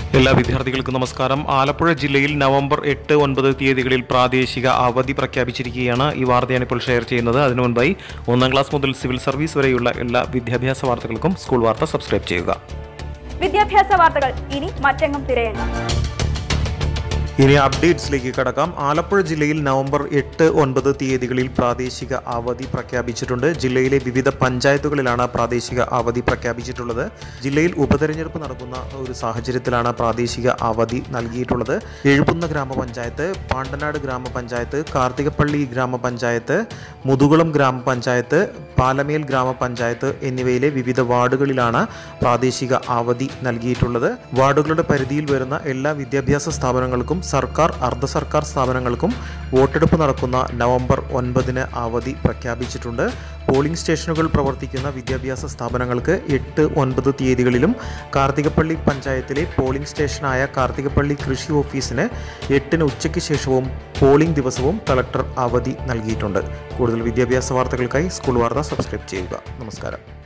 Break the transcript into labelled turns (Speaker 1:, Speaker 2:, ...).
Speaker 1: എല്ലാ വിദ്യാർത്ഥികൾക്കും നമസ്കാരം ആലപ്പുഴ ജില്ലയിൽ നവംബർ എട്ട് ഒൻപത് തീയതികളിൽ പ്രാദേശിക അവധി പ്രഖ്യാപിച്ചിരിക്കുകയാണ് ഈ വാർത്തയാണ് ഇപ്പോൾ ഷെയർ ചെയ്യുന്നത് അതിനു മുൻപായി ഒന്നാം ക്ലാസ് മുതൽ സിവിൽ സർവീസ് വരെയുള്ള എല്ലാ വിദ്യാഭ്യാസ വാർത്തകൾക്കും സ്കൂൾ വാർത്ത സബ്സ്ക്രൈബ് ചെയ്യുക
Speaker 2: വിദ്യാഭ്യാസ വാർത്തകൾ ഇനി മറ്റെങ്ങും തിരയണ്ട
Speaker 1: ഇനി അപ്ഡേറ്റ്സിലേക്ക് കടക്കാം ആലപ്പുഴ ജില്ലയിൽ നവംബർ എട്ട് ഒൻപത് തീയതികളിൽ പ്രാദേശിക അവധി പ്രഖ്യാപിച്ചിട്ടുണ്ട് ജില്ലയിലെ വിവിധ പഞ്ചായത്തുകളിലാണ് പ്രാദേശിക അവധി പ്രഖ്യാപിച്ചിട്ടുള്ളത് ജില്ലയിൽ ഉപതെരഞ്ഞെടുപ്പ് നടക്കുന്ന ഒരു സാഹചര്യത്തിലാണ് പ്രാദേശിക അവധി നൽകിയിട്ടുള്ളത് എഴുപുന്ന ഗ്രാമപഞ്ചായത്ത് പാണ്ടനാട് ഗ്രാമപഞ്ചായത്ത് കാർത്തികപ്പള്ളി ഗ്രാമപഞ്ചായത്ത് മുതുകുളം ഗ്രാമപഞ്ചായത്ത് പാലമേൽ ഗ്രാമപഞ്ചായത്ത് എന്നിവയിലെ വിവിധ വാർഡുകളിലാണ് പ്രാദേശിക അവധി നൽകിയിട്ടുള്ളത് വാർഡുകളുടെ പരിധിയിൽ വരുന്ന എല്ലാ വിദ്യാഭ്യാസ സ്ഥാപനങ്ങൾക്കും സർക്കാർ അർദ്ധ സർക്കാർ സ്ഥാപനങ്ങൾക്കും വോട്ടെടുപ്പ് നടക്കുന്ന നവംബർ ഒൻപതിന് അവധി പ്രഖ്യാപിച്ചിട്ടുണ്ട് പോളിംഗ് സ്റ്റേഷനുകൾ പ്രവർത്തിക്കുന്ന വിദ്യാഭ്യാസ സ്ഥാപനങ്ങൾക്ക് എട്ട് ഒൻപത് തീയതികളിലും കാർത്തികപ്പള്ളി പഞ്ചായത്തിലെ പോളിംഗ് സ്റ്റേഷനായ കാർത്തികപ്പള്ളി കൃഷി ഓഫീസിന് എട്ടിന് ഉച്ചയ്ക്ക് ശേഷവും പോളിംഗ് ദിവസവും കളക്ടർ അവധി നൽകിയിട്ടുണ്ട് കൂടുതൽ വിദ്യാഭ്യാസ വാർത്തകൾക്കായി സ്കൂൾ വാർത്ത സബ്സ്ക്രൈബ് ചെയ്യുക നമസ്കാരം